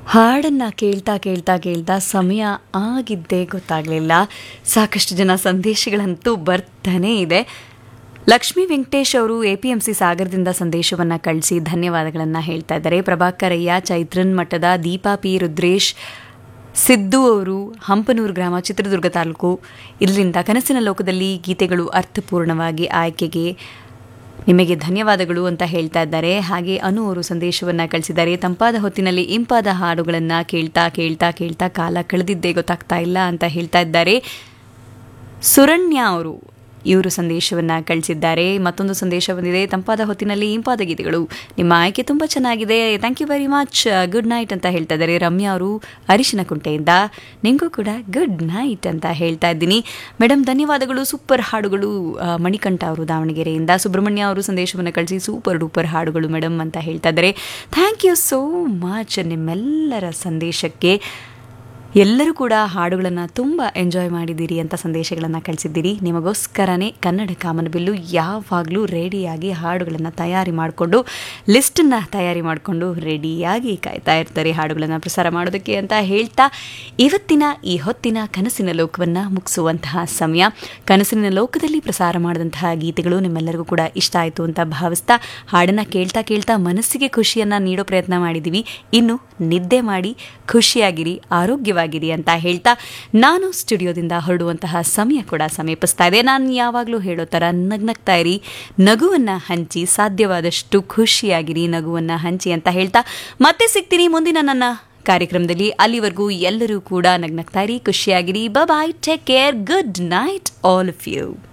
ಹಾಡನ್ನು ಕೇಳ್ತಾ ಕೇಳ್ತಾ ಕೇಳ್ತಾ ಸಮಯ ಆಗಿದ್ದೇ ಗೊತ್ತಾಗಲಿಲ್ಲ ಸಾಕಷ್ಟು ಜನ ಸಂದೇಶಗಳಂತೂ ಬರ್ತಾನೇ ಇದೆ ಲಕ್ಷ್ಮೀ ವೆಂಕಟೇಶ್ ಅವರು ಎ ಪಿ ಎಂ ಸಿ ಸಾಗರದಿಂದ ಸಂದೇಶವನ್ನು ಕಳಿಸಿ ಧನ್ಯವಾದಗಳನ್ನು ಹೇಳ್ತಾ ಇದ್ದಾರೆ ಪ್ರಭಾಕರಯ್ಯ ಚೈತ್ರನ್ ಮಠದ ದೀಪಾ ಪಿ ರುದ್ರೇಶ್ ಸಿದ್ದು ಅವರು ಹಂಪನೂರು ಗ್ರಾಮ ಚಿತ್ರದುರ್ಗ ತಾಲೂಕು ಇದರಿಂದ ಕನಸಿನ ಲೋಕದಲ್ಲಿ ಗೀತೆಗಳು ಅರ್ಥಪೂರ್ಣವಾಗಿ ಆಯ್ಕೆಗೆ ನಿಮಗೆ ಧನ್ಯವಾದಗಳು ಅಂತ ಹೇಳ್ತಾ ಇದ್ದಾರೆ ಹಾಗೆ ಅನು ಅವರು ಸಂದೇಶವನ್ನು ಕಳಿಸಿದ್ದಾರೆ ತಂಪಾದ ಹೊತ್ತಿನಲ್ಲಿ ಇಂಪಾದ ಹಾಡುಗಳನ್ನು ಕೇಳ್ತಾ ಕೇಳ್ತಾ ಕೇಳ್ತಾ ಕಾಲ ಕಳೆದಿದ್ದೇ ಗೊತ್ತಾಗ್ತಾ ಇಲ್ಲ ಅಂತ ಹೇಳ್ತಾ ಇದ್ದಾರೆ ಸುರಣ್ಯ ಅವರು ಇವರು ಸಂದೇಶವನ್ನು ಕಳಿಸಿದ್ದಾರೆ ಮತ್ತೊಂದು ಸಂದೇಶ ಬಂದಿದೆ ತಂಪಾದ ಹೊತ್ತಿನಲ್ಲಿ ಇಂಪಾದ ಗೀತೆಗಳು ನಿಮ್ಮ ಆಯ್ಕೆ ತುಂಬ ಚೆನ್ನಾಗಿದೆ thank you very much good night ಅಂತ ಹೇಳ್ತಾ ಇದ್ದಾರೆ ರಮ್ಯಾ ಅವರು ಅರಿಶಿನ ಕುಂಟೆಯಿಂದ ನಿಮಗೂ ಕೂಡ ಗುಡ್ ನೈಟ್ ಅಂತ ಹೇಳ್ತಾ ಇದ್ದೀನಿ ಮೇಡಮ್ ಧನ್ಯವಾದಗಳು ಸೂಪರ್ ಹಾಡುಗಳು ಆ, ಮಣಿಕಂಠ ಅವರು ದಾವಣಗೆರೆಯಿಂದ ಸುಬ್ರಹ್ಮಣ್ಯ ಅವರು ಸಂದೇಶವನ್ನು ಕಳಿಸಿ ಸೂಪರ್ ಡೂಪರ್ ಹಾಡುಗಳು ಮೇಡಮ್ ಅಂತ ಹೇಳ್ತಾ ಇದ್ದಾರೆ ಥ್ಯಾಂಕ್ ಯು ಸೋ ಮಚ್ ನಿಮ್ಮೆಲ್ಲರ ಸಂದೇಶಕ್ಕೆ ಎಲ್ಲರೂ ಕೂಡ ಹಾಡುಗಳನ್ನು ತುಂಬ ಎಂಜಾಯ್ ಮಾಡಿದ್ದೀರಿ ಅಂತ ಸಂದೇಶಗಳನ್ನು ಕಳಿಸಿದ್ದೀರಿ ನಿಮಗೋಸ್ಕರನೇ ಕನ್ನಡ ಕಾಮನಬಿಲ್ಲು ಯಾವಾಗಲೂ ರೆಡಿಯಾಗಿ ಹಾಡುಗಳನ್ನು ತಯಾರಿ ಮಾಡಿಕೊಂಡು ಲಿಸ್ಟನ್ನು ತಯಾರಿ ಮಾಡಿಕೊಂಡು ರೆಡಿಯಾಗಿ ಕಾಯ್ತಾ ಇರ್ತಾರೆ ಹಾಡುಗಳನ್ನು ಪ್ರಸಾರ ಮಾಡೋದಕ್ಕೆ ಅಂತ ಹೇಳ್ತಾ ಇವತ್ತಿನ ಈ ಹೊತ್ತಿನ ಕನಸಿನ ಲೋಕವನ್ನು ಮುಗಿಸುವಂತಹ ಸಮಯ ಕನಸಿನ ಲೋಕದಲ್ಲಿ ಪ್ರಸಾರ ಮಾಡಿದಂತಹ ಗೀತೆಗಳು ನಿಮ್ಮೆಲ್ಲರಿಗೂ ಕೂಡ ಇಷ್ಟ ಆಯಿತು ಅಂತ ಭಾವಿಸ್ತಾ ಹಾಡನ್ನು ಕೇಳ್ತಾ ಕೇಳ್ತಾ ಮನಸ್ಸಿಗೆ ಖುಷಿಯನ್ನು ನೀಡೋ ಪ್ರಯತ್ನ ಮಾಡಿದ್ದೀವಿ ಇನ್ನು ನಿದ್ದೆ ಮಾಡಿ ಖುಷಿಯಾಗಿರಿ ಆರೋಗ್ಯವಾಗಿರಿ ಅಂತ ಹೇಳ್ತಾ ನಾನು ಸ್ಟುಡಿಯೋದಿಂದ ಹೊರಡುವಂತಹ ಸಮಯ ಕೂಡ ಸಮೀಪಿಸ್ತಾ ಇದೆ ನಾನು ಯಾವಾಗಲೂ ಹೇಳೋ ಥರ ನಗ್ನಗ್ತಾ ಇರಿ ನಗುವನ್ನು ಹಂಚಿ ಸಾಧ್ಯವಾದಷ್ಟು ಖುಷಿಯಾಗಿರಿ ನಗುವನ್ನು ಹಂಚಿ ಅಂತ ಹೇಳ್ತಾ ಮತ್ತೆ ಸಿಗ್ತೀನಿ ಮುಂದಿನ ನನ್ನ ಕಾರ್ಯಕ್ರಮದಲ್ಲಿ ಅಲ್ಲಿವರೆಗೂ ಎಲ್ಲರೂ ಕೂಡ ನಗ್ನಗ್ತಾ ಇರಿ ಖುಷಿಯಾಗಿರಿ bye take care good night all of you